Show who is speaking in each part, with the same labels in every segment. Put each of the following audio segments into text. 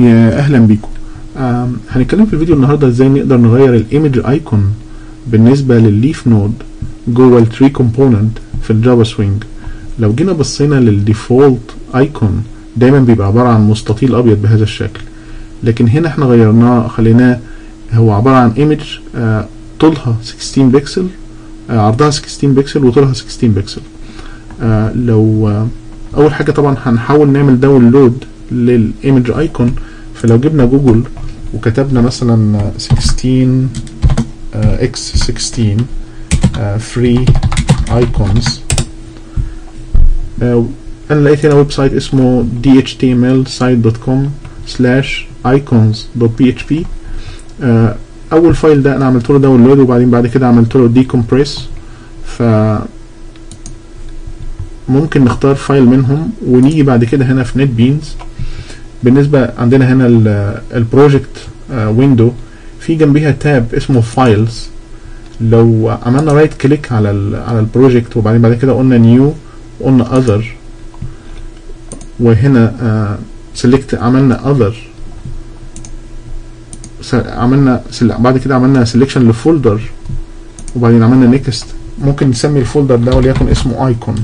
Speaker 1: يا اهلا بيكم آم، هنتكلم في الفيديو النهارده ازاي نقدر نغير الايمج ايكون بالنسبه للليف نود جوه التري كومبوننت في الجافا سوينج لو جينا بصينا للديفولت ايكون دايما بيبقى عباره عن مستطيل ابيض بهذا الشكل لكن هنا احنا غيرناه خليناه هو عباره عن ايمج طولها 16 بكسل آه، عرضها 16 بكسل وطولها 16 بكسل آه، لو آه، اول حاجه طبعا هنحاول نعمل داونلود للايمج ايكون فلو جبنا جوجل وكتبنا مثلا 16 اكس 16 فري ايكونز انا لقيت هنا ويب سايت اسمه dhtmlsite.com slash icons.php آه، اول فايل ده انا عملت له داونلود وبعدين بعد كده عملت له decompress ف ممكن نختار فايل منهم ونيجي بعد كده هنا في نت بينز بالنسبة عندنا هنا البروجكت ويندو في جنبيها تاب اسمه فايلز لو عملنا رايت كليك على ال على البروجكت وبعدين بعد كده قلنا نيو قلنا اذر وهنا سيلكت عملنا اذر عملنا سل- بعد كده عملنا سيلكشن لفولدر وبعدين عملنا نيكست ممكن نسمي الفولدر ده وليكن اسمه ايكون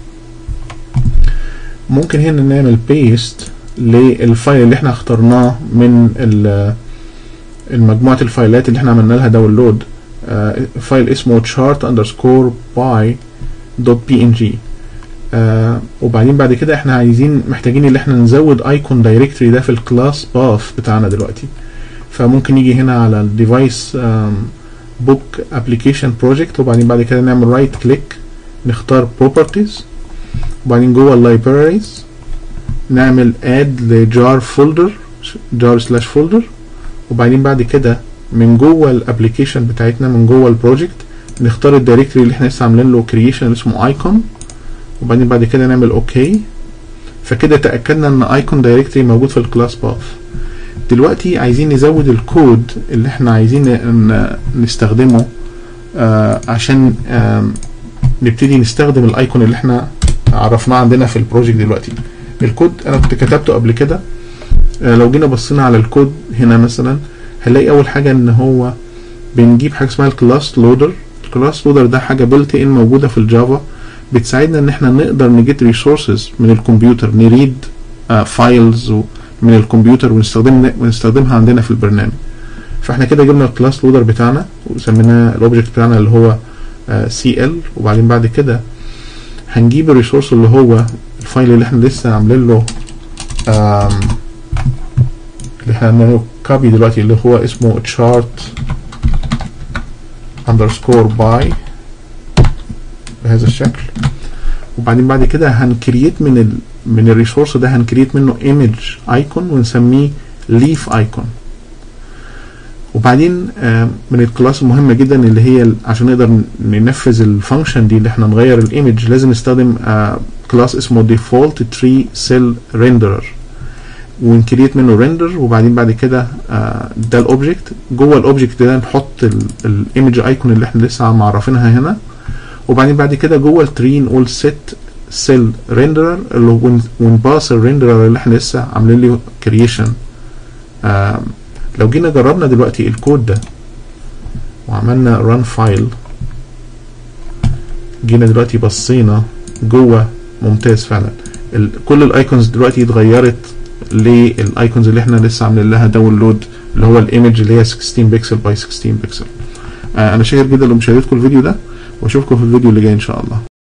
Speaker 1: ممكن هنا نعمل بيست للفايل اللي احنا اخترناه من ال- المجموعة الفايلات اللي احنا عملنا لها داونلود آه، فايل اسمه chart underscore by dot png آه، وبعدين بعد كده احنا عايزين محتاجين اللي احنا نزود ايكون دايركتوري ده في الكلاس باث بتاعنا دلوقتي فممكن نيجي هنا على الديفايس بوك ابلكيشن بروجكت وبعدين بعد كده نعمل رايت كليك نختار properties وبعدين جوه اللايبراريز نعمل اد لجار فولدر جار سلاش فولدر وبعدين بعد كده من جوه الابلكيشن بتاعتنا من جوه البروجكت نختار الدايركتوري اللي احنا لسه عاملين له كرييشن اسمه ايكون وبعدين بعد كده نعمل اوكي فكده تاكدنا ان ايكون دايركتوري موجود في الكلاس باث دلوقتي عايزين نزود الكود اللي احنا عايزين ن- نستخدمه آه عشان آم، نبتدي نستخدم الايكون اللي احنا عرفناه عندنا في البروجكت دلوقتي الكود انا كنت كتبته قبل كده آه، لو جينا بصينا على الكود هنا مثلا هنلاقي اول حاجه ان هو بنجيب حاجه اسمها الكلاس لودر الكلاس لودر ده حاجه بلت ان موجوده في الجافا بتساعدنا ان احنا نقدر نجيت ريسورسز من الكمبيوتر نريد فايلز من الكمبيوتر ونستخدم ونستخدمها عندنا في البرنامج فاحنا كده جبنا الكلاس لودر بتاعنا وسميناه الاوبجكت بتاعنا اللي هو سي ال وبعدين بعد كده هنجيب الريسورس اللي هو الفايل اللي احنا لسه عاملين له آم، اللي احنا عاملين كوبي دلوقتي اللي هو اسمه chart underscore by بهذا الشكل وبعدين بعد كده هنكريت من ال من الريسورس ده هنكريت منه image ايكون ونسميه leaf ايكون وبعدين آم، من الكلاس المهمة جدا اللي هي ال- عشان نقدر ننفذ الفانكشن دي اللي احنا نغير الايمج لازم نستخدم كلاس اسمه default tree cell renderer ونكريت منه ريندر وبعدين بعد كده آه، ده الاوبجكت جوه الاوبجكت ده نحط الايمج ايكون اللي احنا لسه معرفينها هنا وبعدين بعد كده جوه التري نقول set cell renderer اللي هو ون- ونباص الريندرر اللي احنا لسه عاملين له كرييشن لو جينا جربنا دلوقتي الكود ده وعملنا run فايل جينا دلوقتي بصينا جوه ممتاز فعلا ال- كل الايكونز دلوقتي اتغيرت للايكونز اللي احنا لسه عاملين لها داونلود اللي هو الايمج اللي هي 16 بكسل باي 16 بكسل آه انا شاكر جدا لمشاهدتكم الفيديو ده واشوفكم في الفيديو اللي جاي ان شاء الله